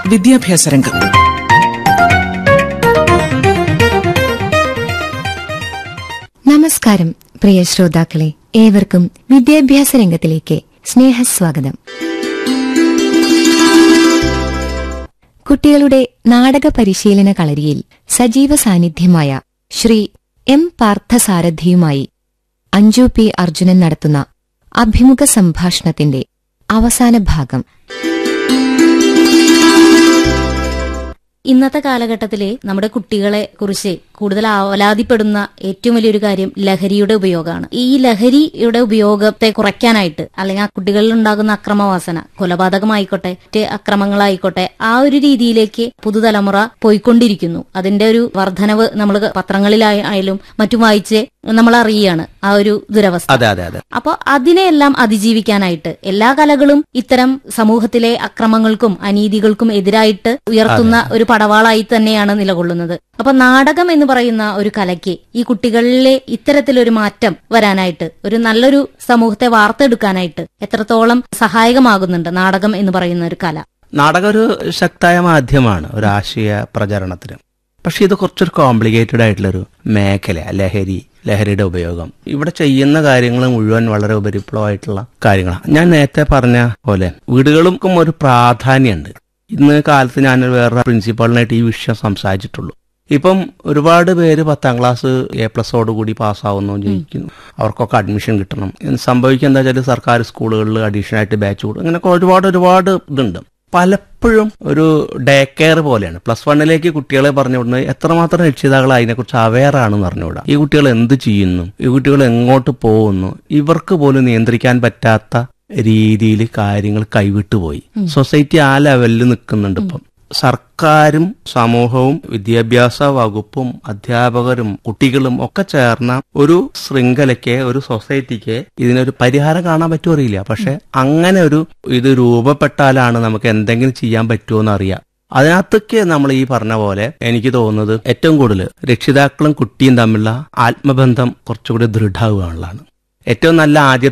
വിദ്യാഭ്യാസ രംഗം നമസ്കാരം പ്രിയ ശ്രോതാക്കളെ ഏവർക്കും വിദ്യാഭ്യാസ രംഗത്തിലേക്ക് സ്നേഹസ്വാഗതം കുട്ടികളുടെ നാടക പരിശീലന കളരിയിൽ സജീവ സാന്നിധ്യമായ ശ്രീ എം പാർത്ഥസാരഥിയുമായി അഞ്ജു പി അർജുനൻ നടത്തുന്ന അഭിമുഖ സംഭാഷണത്തിന്റെ അവസാന ഭാഗം ഇന്നത്തെ കാലഘട്ടത്തിലെ നമ്മുടെ കുട്ടികളെ കുറിച്ച് കൂടുതൽ അവലാതിപ്പെടുന്ന ഏറ്റവും വലിയൊരു കാര്യം ലഹരിയുടെ ഉപയോഗമാണ് ഈ ലഹരിയുടെ ഉപയോഗത്തെ കുറയ്ക്കാനായിട്ട് അല്ലെങ്കിൽ ആ കുട്ടികളിൽ ഉണ്ടാകുന്ന അക്രമവാസന കൊലപാതകമായിക്കോട്ടെ മറ്റ് അക്രമങ്ങളായിക്കോട്ടെ ആ ഒരു രീതിയിലേക്ക് പുതുതലമുറ പോയിക്കൊണ്ടിരിക്കുന്നു അതിന്റെ ഒരു വർധനവ് നമ്മൾ പത്രങ്ങളിലായാലും മറ്റും വായിച്ച് നമ്മൾ അറിയുകയാണ് ആ ഒരു ദുരവസ്ഥ അതെ അതെ അതെ അപ്പോൾ അതിനെയെല്ലാം അതിജീവിക്കാനായിട്ട് എല്ലാ കലകളും ഇത്തരം സമൂഹത്തിലെ അക്രമങ്ങൾക്കും അനീതികൾക്കും എതിരായിട്ട് ഉയർത്തുന്ന ഒരു പടവാളായി തന്നെയാണ് നിലകൊള്ളുന്നത് അപ്പൊ നാടകം എന്ന് പറയുന്ന ഒരു കലയ്ക്ക് ഈ കുട്ടികളിലെ ഇത്തരത്തിലൊരു മാറ്റം വരാനായിട്ട് ഒരു നല്ലൊരു സമൂഹത്തെ വാർത്തെടുക്കാനായിട്ട് എത്രത്തോളം സഹായകമാകുന്നുണ്ട് നാടകം എന്ന് പറയുന്ന ഒരു കല നാടകം ഒരു ശക്തായ മാധ്യമമാണ് ഒരു ആശയ പ്രചരണത്തിന് പക്ഷെ ഇത് കുറച്ചൊരു കോംപ്ലിക്കേറ്റഡ് ആയിട്ടുള്ളൊരു മേഖല ലഹരി ലഹരിയുടെ ഉപയോഗം ഇവിടെ ചെയ്യുന്ന കാര്യങ്ങൾ മുഴുവൻ വളരെ ഉപരിപ്ലവമായിട്ടുള്ള കാര്യങ്ങളാണ് ഞാൻ നേരത്തെ പറഞ്ഞ പോലെ വീടുകൾക്കും ഒരു പ്രാധാന്യമുണ്ട് ഇന്ന് കാലത്ത് ഞാൻ വേറെ പ്രിൻസിപ്പാളിനായിട്ട് ഈ വിഷയം സംസാരിച്ചിട്ടുള്ളൂ ഇപ്പം ഒരുപാട് പേര് പത്താം ക്ലാസ് എ പ്ലസോട് കൂടി പാസ്സാവുന്നു ജയിക്കുന്നു അവർക്കൊക്കെ അഡ്മിഷൻ കിട്ടണം എന്ന് സംഭവിക്കുക എന്താ വെച്ചാൽ സർക്കാർ സ്കൂളുകളിൽ അഡീഷണൽ ആയിട്ട് ബാച്ച് കൂടും അങ്ങനെയൊക്കെ ഒരുപാട് ഒരുപാട് ഇതുണ്ട് പലപ്പോഴും ഒരു ഡേ കെയർ പോലെയാണ് പ്ലസ് വണ്ണിലേക്ക് കുട്ടികളെ പറഞ്ഞു വിടുന്നത് എത്രമാത്രം രക്ഷിതാക്കൾ അതിനെക്കുറിച്ച് അവെയർ ആണെന്ന് പറഞ്ഞുകൂടാ ഈ കുട്ടികൾ എന്ത് ചെയ്യുന്നു ഈ കുട്ടികൾ എങ്ങോട്ട് പോകുന്നു ഇവർക്ക് പോലും നിയന്ത്രിക്കാൻ പറ്റാത്ത രീതിയിൽ കാര്യങ്ങൾ കൈവിട്ടുപോയി സൊസൈറ്റി ആ ലെവലിൽ നിൽക്കുന്നുണ്ട് ഇപ്പം സർക്കാരും സമൂഹവും വിദ്യാഭ്യാസ വകുപ്പും അധ്യാപകരും കുട്ടികളും ഒക്കെ ചേർന്ന ഒരു ശൃംഖലയ്ക്ക് ഒരു സൊസൈറ്റിക്ക് ഇതിനൊരു പരിഹാരം കാണാൻ പറ്റുമോ അറിയില്ല പക്ഷെ അങ്ങനെ ഒരു ഇത് രൂപപ്പെട്ടാലാണ് നമുക്ക് എന്തെങ്കിലും ചെയ്യാൻ പറ്റുമോ എന്ന് അറിയാം അതിനകത്തൊക്കെ നമ്മൾ ഈ പറഞ്ഞ പോലെ എനിക്ക് തോന്നുന്നത് ഏറ്റവും കൂടുതൽ രക്ഷിതാക്കളും കുട്ടിയും തമ്മിലുള്ള ആത്മബന്ധം കുറച്ചുകൂടി ദൃഢമാവുകയാണുള്ളതാണ് ഏറ്റവും നല്ല ആദ്യ